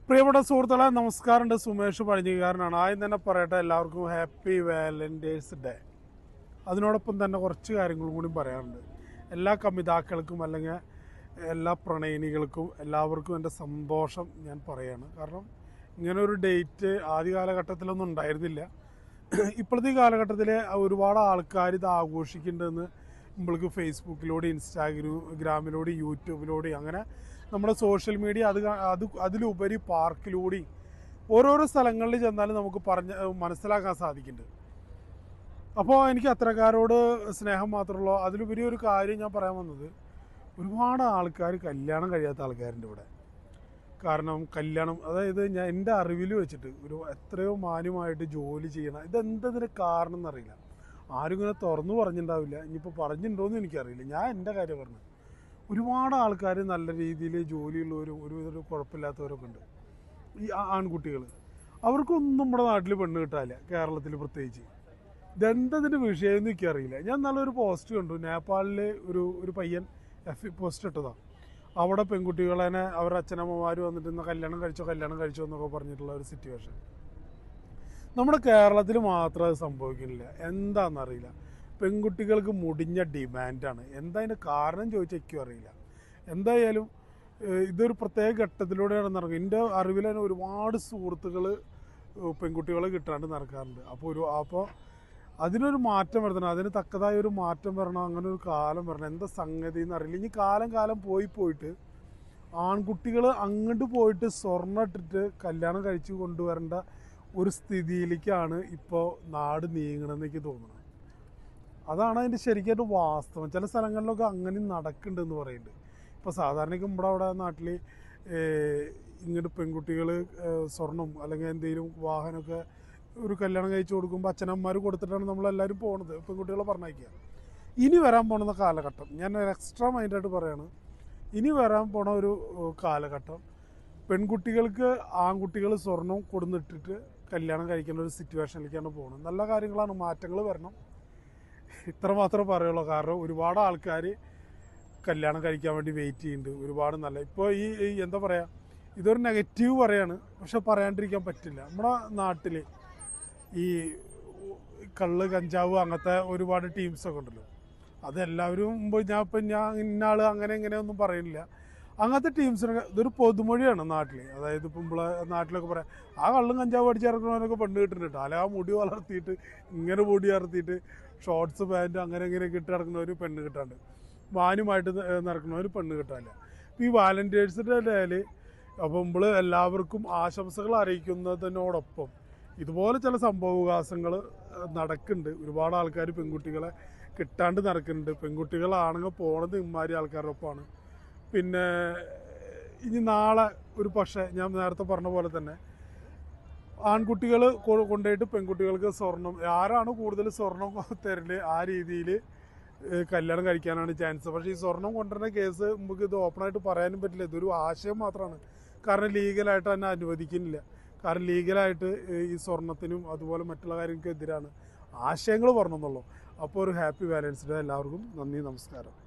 പ്രിയപ്പെട്ട സുഹൃത്തുക്കളെ നമസ്കാരമുണ്ട് സുമേഷ് പഴഞ്ഞിക്കാരനാണ് ആദ്യം തന്നെ പറയട്ടെ എല്ലാവർക്കും ഹാപ്പി വാലന്റൈൻസ് ഡേ അതിനോടൊപ്പം തന്നെ കുറച്ച് കാര്യങ്ങളും കൂടി പറയാനുണ്ട് എല്ലാ കമിതാക്കൾക്കും അല്ലെങ്കിൽ എല്ലാ പ്രണയിനികൾക്കും എല്ലാവർക്കും എൻ്റെ സന്തോഷം ഞാൻ പറയാണ് കാരണം ഇങ്ങനെ ഒരു ഡേറ്റ് ആദ്യ കാലഘട്ടത്തിലൊന്നും ഉണ്ടായിരുന്നില്ല ഇപ്പോഴത്തെ ഈ കാലഘട്ടത്തിൽ ഒരുപാട് ആൾക്കാർ ഇത് ആഘോഷിക്കുന്നുണ്ടെന്ന് നമ്മൾക്ക് ഫേസ്ബുക്കിലൂടെ ഇൻസ്റ്റാഗ്രാമിലൂടെ യൂട്യൂബിലൂടെ അങ്ങനെ നമ്മുടെ സോഷ്യൽ മീഡിയ അത് കാ- അത് അതിലുപരി പാർക്കിലൂടെയും ഓരോരോ സ്ഥലങ്ങളിൽ ചെന്നാലും നമുക്ക് പറഞ്ഞ് മനസ്സിലാക്കാൻ സാധിക്കുന്നുണ്ട് അപ്പോൾ എനിക്ക് അത്രക്കാരോട് സ്നേഹം മാത്രമുള്ളൂ അതിലുപരി ഒരു കാര്യം ഞാൻ പറയാൻ വന്നത് ഒരുപാട് ആൾക്കാർ കല്യാണം കഴിയാത്ത ആൾക്കാരുണ്ട് ഇവിടെ കാരണം കല്യാണം അതായത് ഞാൻ എൻ്റെ അറിവിൽ വെച്ചിട്ട് ഒരു എത്രയോ മാന്യമായിട്ട് ജോലി ചെയ്യണം ഇതെന്തതിന് കാരണം എന്നറിയില്ല ആരും ഇങ്ങനെ തുറന്നു പറഞ്ഞിട്ടുണ്ടാവില്ല ഇനിയിപ്പോൾ പറഞ്ഞിട്ടുണ്ടോയെന്ന് എനിക്കറിയില്ല ഞാൻ എൻ്റെ കാര്യം പറഞ്ഞു ഒരുപാട് ആൾക്കാർ നല്ല രീതിയിൽ ജോലിയുള്ളവരും ഒരു ഒരു കുഴപ്പമില്ലാത്തവരൊക്കെ ഉണ്ട് ഈ ആ- ആൺകുട്ടികൾ അവർക്കൊന്നും നമ്മുടെ നാട്ടിൽ പെണ്ണ് കിട്ടാനില്ല കേരളത്തിൽ പ്രത്യേകിച്ച് ഇതെന്തതിൻ്റെ വിഷയം എന്ന് എനിക്കറിയില്ല ഞാൻ നല്ലൊരു പോസ്റ്റ് കണ്ടു നേപ്പാളിലെ ഒരു ഒരു പയ്യൻ എഫ് പോസ്റ്റ് ഇട്ടതാണ് അവിടെ പെൺകുട്ടികളെ അവരുടെ അച്ഛനമ്മമാർ വന്നിട്ട് ഇന്ന് കല്യാണം കഴിച്ചോ കല്യാണം കഴിച്ചോ എന്നൊക്കെ പറഞ്ഞിട്ടുള്ള ഒരു സിറ്റുവേഷൻ നമ്മുടെ കേരളത്തിൽ മാത്രം അത് സംഭവിക്കുന്നില്ല എന്താണെന്നറിയില്ല പെൺകുട്ടികൾക്ക് മുടിഞ്ഞ ഡിമാൻഡാണ് എന്താ അതിൻ്റെ കാരണം ചോദിച്ചാൽ എനിക്കും അറിയില്ല എന്തായാലും ഏഹ് ഇതൊരു പ്രത്യേക ഘട്ടത്തിലൂടെയാണ് നടക്കുക എൻ്റെ അറിവിൽ തന്നെ ഒരുപാട് സുഹൃത്തുക്കൾ പെൺകുട്ടികളെ കിട്ടാണ്ട് നടക്കാറുണ്ട് അപ്പോൾ ഒരു അപ്പോൾ അതിനൊരു മാറ്റം വരുത്തണം അതിന് തക്കതായ ഒരു മാറ്റം വരണം അങ്ങനെ ഒരു കാലം വരണം എന്താ സംഗതി എന്നറിയില്ല ഇനി കാലം കാലം പോയി പോയിട്ട് ആൺകുട്ടികൾ അങ്ങോട്ട് പോയിട്ട് സ്വർണ്ണം ഇട്ടിട്ട് കല്യാണം കഴിച്ചു കൊണ്ടുവരേണ്ട ഒരു സ്ഥിതിയിലേക്കാണ് ഇപ്പോൾ നാട് നീങ്ങണമെന്ന് എനിക്ക് തോന്നുന്നത് അതാണ് അതിൻ്റെ ശരിക്കായിട്ട് വാസ്തവം ചില സ്ഥലങ്ങളിലൊക്കെ അങ്ങനെ നടക്കുന്നുണ്ടെന്ന് പറയുന്നുണ്ട് ഇപ്പോൾ സാധാരണയ്ക്ക് നമ്മുടെ അവിടെ നാട്ടിൽ ഇങ്ങോട്ട് പെൺകുട്ടികൾ സ്വർണം അല്ലെങ്കിൽ എന്തെങ്കിലും വാഹനമൊക്കെ ഒരു കല്യാണം കഴിച്ചു കൊടുക്കുമ്പോൾ അച്ഛനമ്മമാർ കൊടുത്തിട്ടാണ് നമ്മളെല്ലാവരും പോണത് പെൺകുട്ടികളെ പറഞ്ഞയക്കുക ഇനി വരാൻ പോണ കാലഘട്ടം ഞാൻ ഒരു എക്സ്ട്രാ മൈൻഡായിട്ട് പറയാണ് ഇനി വരാൻ പോണ ഒരു ഏഹ്, കാലഘട്ടം പെൺകുട്ടികൾക്ക് ആൺകുട്ടികൾ സ്വർണം കൊടുന്നിട്ടിട്ട് കല്യാണം കഴിക്കുന്ന ഒരു സിറ്റുവേഷനിലേക്കാണ് പോകുന്നത് നല്ല കാര്യങ്ങളാണ് മാറ്റങ്ങൾ വരണം ഇത്ര മാത്രമേ പറയുള്ളൂ കാരണം ഒരുപാട് ആൾക്കാർ കല്യാണം കഴിക്കാൻ വേണ്ടി വെയിറ്റ് ചെയ്യുന്നുണ്ട് ഒരുപാട് നല്ല ഇപ്പോൾ ഈ ഈ എന്താ പറയുക ഇതൊരു നെഗറ്റീവ് പറയാണ് പക്ഷെ പറയാണ്ടിരിക്കാൻ പറ്റില്ല നമ്മുടെ നാട്ടിൽ ഈ കള്ള് കഞ്ചാവ് അങ്ങനത്തെ ഒരുപാട് ടീംസൊക്കെ ഉണ്ടല്ലോ അതെല്ലാവരും മുമ്പ് ഞാൻ ഇപ്പം ഞാൻ ഇന്ന ആൾ അങ്ങനെ ഇങ്ങനെ ഒന്നും പറയുന്നില്ല അങ്ങനത്തെ ടീംസിനൊക്കെ ഇതൊരു പൊതുമൊഴിയാണ് നാട്ടിൽ അതായത് ഇപ്പം നമ്മളെ നാട്ടിലൊക്കെ പറയാം ആ കള്ളും കഞ്ചാവ് അടിച്ചിറക്കണവനൊക്കെ പെണ്ണ് കിട്ടുന്നുണ്ട് അല്ല ആ മുടി വളർത്തിയിട്ട് ഇങ്ങനെ മുടി വളർത്തിയിട്ട് ഷോർട്സ് പാൻറ്റ് അങ്ങനെ ഇങ്ങനെയൊക്കെ ഇട്ട് നടക്കുന്നവർ പെണ്ണ് കിട്ടാണ്ട് മാന്യമായിട്ട് നടക്കുന്നവർ പെണ്ണ് കിട്ടാനില്ല ഇപ്പോൾ ഈ വാലന്റൈൻസ് ഡേയിൽ അപ്പോൾ നമ്മൾ എല്ലാവർക്കും ആശംസകൾ അറിയിക്കുന്നതിനോടൊപ്പം ഇതുപോലെ ചില സംഭവവികാസങ്ങൾ നടക്കുന്നുണ്ട് ഒരുപാട് ആൾക്കാർ പെൺകുട്ടികളെ കിട്ടാണ്ട് നടക്കുന്നുണ്ട് പെൺകുട്ടികളാണെങ്കിൽ പോണത് ഇമാരി ആൾക്കാരുടെ ഒപ്പമാണ് പിന്നെ ഇനി നാളെ ഒരു പക്ഷേ ഞാൻ നേരത്തെ പറഞ്ഞ പോലെ തന്നെ ആൺകുട്ടികൾ കൊണ്ടുപോയിട്ട് പെൺകുട്ടികൾക്ക് സ്വർണം ആരാണ് കൂടുതൽ സ്വർണം തരല് ആ രീതിയിൽ കല്യാണം കഴിക്കാനാണ് ചാൻസ് പക്ഷേ ഈ സ്വർണം കൊണ്ടുവരുന്ന കേസ് നമുക്ക് ഇത് ഓപ്പണായിട്ട് പറയാനും പറ്റില്ല ഇതൊരു ആശയം മാത്രമാണ് കാരണം ലീഗലായിട്ട് തന്നെ അനുവദിക്കുന്നില്ല കാരണം ലീഗലായിട്ട് ഈ സ്വർണത്തിനും അതുപോലെ മറ്റുള്ള കാര്യങ്ങൾക്കും എതിരാണ് ആശയങ്ങൾ പറഞ്ഞെന്നുള്ളൂ അപ്പോൾ ഒരു ഹാപ്പി വാലൻസ് ഡേ എല്ലാവർക്കും നന്ദി നമസ്കാരം